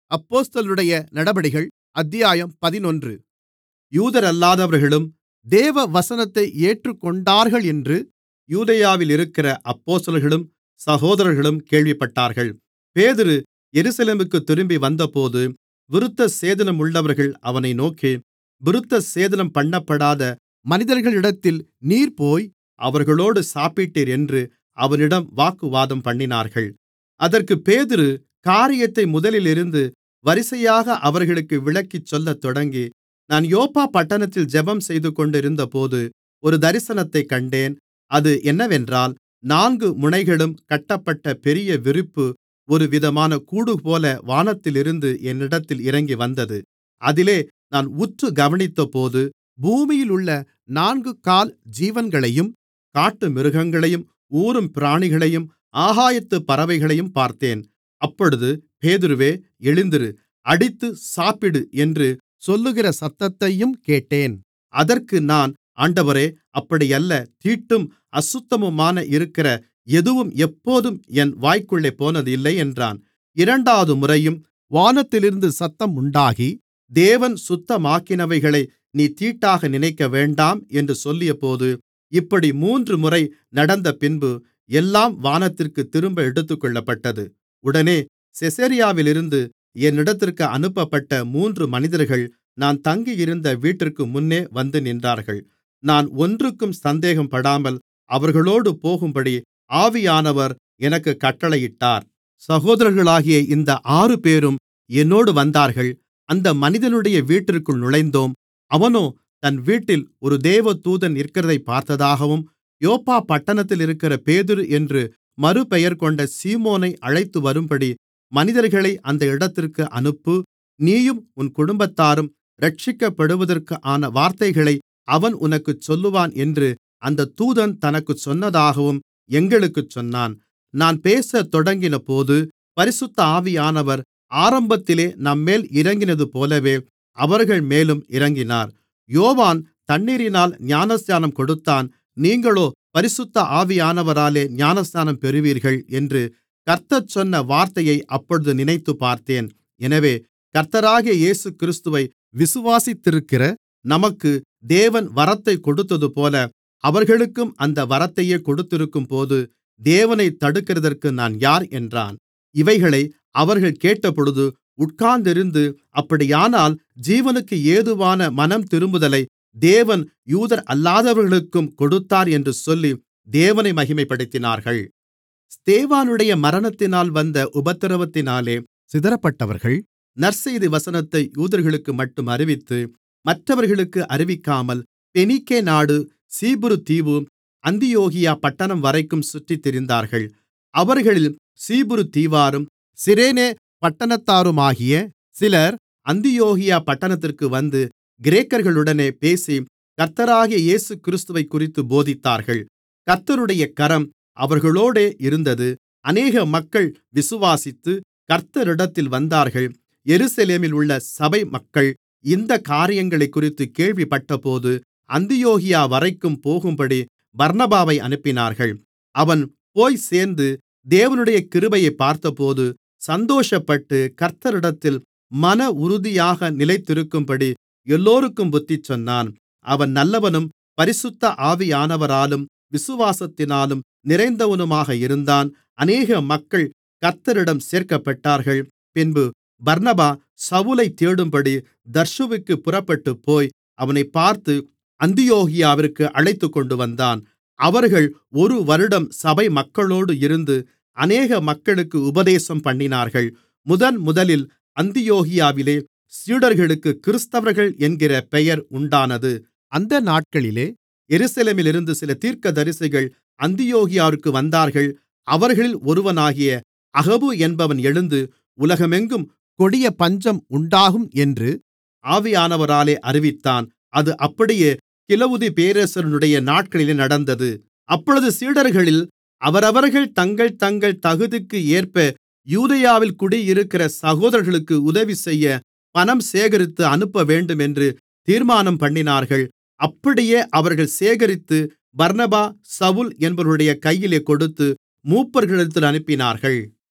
அப்போஸ்தலர்களுடைய நடபடிகள் அத்தியாயம் பதினொன்று யூதரல்லாதவர்களும் தேவவசனத்தை ஏற்றுக்கொண்டார்களென்று யூதேயாவிலிருக்கிற அப்போஸ்தலர்களும் சகோதரர்களும் கேள்விப்பட்டார்கள் பேதுரு எருசலேமுக்குத் திரும்பி வந்தபோது விருத்தசேதனமுள்ளவர்கள் அவனை நோக்கி விருத்தசேதனம் பண்ணப்படாத மனிதர்களிடத்தில் நீர் போய் அவர்களோடு சாப்பிட்டீர் என்று அவனிடம் வாக்குவாதம்பண்ணினார்கள் அதற்குப் பேதுரு காரியத்தை முதலிலிருந்து வரிசையாக அவர்களுக்கு விளக்கிச் சொல்லத் தொடங்கி நான் யோப்பா பட்டணத்தில் ஜெபம் செய்துகொண்டிருந்தபோது ஒரு தரிசனத்தைக் கண்டேன் அது என்னவென்றால் நான்கு முனைகளும் கட்டப்பட்ட பெரிய விரிப்பு ஒருவிதமான கூடுபோல வானத்திலிருந்து என்னிடத்தில் இறங்கி வந்தது அதிலே நான் உற்று கவனித்தபோது பூமியிலுள்ள நான்குகால் ஜீவன்களையும் காட்டுமிருகங்களையும் ஊரும் பிராணிகளையும் ஆகாயத்துப் பறவைகளையும் பார்த்தேன் அப்பொழுது பேதுருவே எழுந்திரு அடித்துச் சாப்பிடு என்று சொல்லுகிற சத்தத்தையும் கேட்டேன் அதற்கு நான் ஆண்டவரே அப்படியல்ல தீட்டும் அசுத்தமுமான இருக்கிற எதுவும் எப்போதும் என் வாய்க்குள்ளே போனதில்லை என்றான் இரண்டாவது முறையும் வானத்திலிருந்து சத்தம் உண்டாகி தேவன் சுத்தமாக்கினவைகளை நீ தீட்டாக நினைக்கவேண்டாம் என்று சொல்லியபோது இப்படி மூன்றுமுறை நடந்தபின்பு எல்லாம் வானத்திற்குத் திரும்ப எடுத்துக்கொள்ளப்பட்டது உடனே செசரியாவிலிருந்து என்னிடத்திற்கு அனுப்பப்பட்ட மூன்று மனிதர்கள் நான் தங்கியிருந்த வீட்டிற்கு முன்னே வந்து நின்றார்கள் நான் ஒன்றுக்கும் சந்தேகப்படாமல் அவர்களோடு போகும்படி ஆவியானவர் எனக்குக் கட்டளையிட்டார் சகோதரர்களாகிய இந்த ஆறுபேரும் என்னோடு வந்தார்கள் அந்த மனிதனுடைய வீட்டிற்குள் நுழைந்தோம் அவனோ தன் வீட்டில் ஒரு தேவதூதன் நிற்கிறதைப் பார்த்ததாகவும் யோப்பா பட்டணத்தில் இருக்கிற பேதுரு என்று மறுபெயர்கொண்ட சீமோனை அழைத்துவரும்படி மனிதர்களை அந்த இடத்திற்கு அனுப்பு நீயும் உன் குடும்பத்தாரும் இரட்சிக்கப்படுவதற்கான வார்த்தைகளை அவன் உனக்குச் சொல்லுவான் என்று அந்த தூதன் தனக்குச் சொன்னதாகவும் எங்களுக்குச் சொன்னான் நான் பேசத் தொடங்கினபோது பரிசுத்த ஆவியானவர் ஆரம்பத்திலே நம்மேல் இறங்கினதுபோலவே அவர்கள்மேலும் இறங்கினார் யோவான் தண்ணீரினால் ஞானஸ்நானம் கொடுத்தான் நீங்களோ பரிசுத்த ஆவியானவராலே ஞானஸ்நானம் பெறுவீர்கள் என்று கர்த்தர் சொன்ன வார்த்தையை அப்பொழுது நினைத்துப்பார்த்தேன் எனவே கர்த்தராகிய இயேசுகிறிஸ்துவை விசுவாசித்திருக்கிற நமக்கு தேவன் வரத்தைக் கொடுத்ததுபோல அவர்களுக்கும் அந்த வரத்தையே கொடுத்திருக்கும்போது தேவனைத் தடுக்கிறதற்கு நான் யார் என்றான் இவைகளை அவர்கள் கேட்டபொழுது உட்கார்ந்திருந்து அப்படியானால் ஜீவனுக்கு ஏதுவான மனம்திரும்புதலை தேவன் யூதரல்லாதவர்களுக்கும் கொடுத்தார் என்று சொல்லி தேவனை மகிமைப்படுத்தினார்கள் ஸ்தேவானுடைய மரணத்தினால் வந்த உபத்திரவத்தினாலே சிதறப்பட்டவர்கள் நற்செய்தி வசனத்தை யூதர்களுக்குமட்டும் அறிவித்து மற்றவர்களுக்கு அறிவிக்காமல் பெனிக்கே நாடு சீப்புரு தீவு அந்தியோகியா பட்டணம் வரைக்கும் சுற்றித் திரிந்தார்கள் அவர்களில் சீப்புரு தீவாரும் சிரேனே பட்டணத்தாருமாகிய சிலர் அந்தியோகியா பட்டணத்திற்கு வந்து கிரேக்கர்களுடனே பேசி கர்த்தராகிய இயேசுகிறிஸ்துவைக்குறித்துப் போதித்தார்கள் கர்த்தருடைய கரம் அவர்களோடே இருந்தது அநேக மக்கள் விசுவாசித்து கர்த்தரிடத்தில் வந்தார்கள் எருசலேமில் உள்ள சபை மக்கள் இந்தக் காரியங்களைக்குறித்துக் கேள்விப்பட்டபோது அந்தியோகியா வரைக்கும் போகும்படி பர்னபாவை அனுப்பினார்கள் அவன் போய்ச் சேர்ந்து தேவனுடைய கிருபையைப் பார்த்தபோது சந்தோஷப்பட்டு கர்த்தரிடத்தில் மன உறுதியாக நிலைத்திருக்கும்படி எல்லோருக்கும் புத்திசொன்னான் அவன் நல்லவனும் பரிசுத்த ஆவியானவராலும் விசுவாசத்தினாலும் நிறைந்தவனுமாக இருந்தான் அநேக மக்கள் கர்த்தரிடம் சேர்க்கப்பட்டார்கள் பின்பு பர்னபா சவுலைத் தேடும்படி தர்சுவுக்குப் புறப்பட்டுப்போய் அவனைப் பார்த்து அந்தியோகியாவிற்கு அழைத்துக்கொண்டு வந்தான் அவர்கள் ஒரு வருடம் சபை மக்களோடு இருந்து அநேக மக்களுக்கு உபதேசம் பண்ணினார்கள் முதன்முதலில் அந்தியோகியாவிலே சீடர்களுக்கு கிறிஸ்தவர்கள் என்கிற பெயர் உண்டானது அந்த நாட்களிலே எருசலேமிலிருந்து சில தீர்க்கதரிசிகள் அந்தியோகியாவிற்கு வந்தார்கள் அவர்களில் ஒருவனாகிய அகபு என்பவன் எழுந்து உலகமெங்கும் கொடிய பஞ்சம் உண்டாகும் என்று ஆவியானவராலே அறிவித்தான் அது அப்படியே கிலவுதி பேரரசனுடைய நாட்களிலே நடந்தது அப்பொழுது சீடர்களில் அவரவர்கள் தங்கள் தங்கள் தகுதிக்கு ஏற்ப யூதேயாவில் குடியிருக்கிற சகோதரர்களுக்கு உதவிசெய்ய பணம் சேகரித்து அனுப்பவேண்டும் என்று தீர்மானம்பண்ணினார்கள் அப்படியே அவர்கள் சேகரித்து பர்னபா சவுல் என்பவர்களுடைய கையிலே கொடுத்து மூப்பர்களிடத்தில் அனுப்பினார்கள்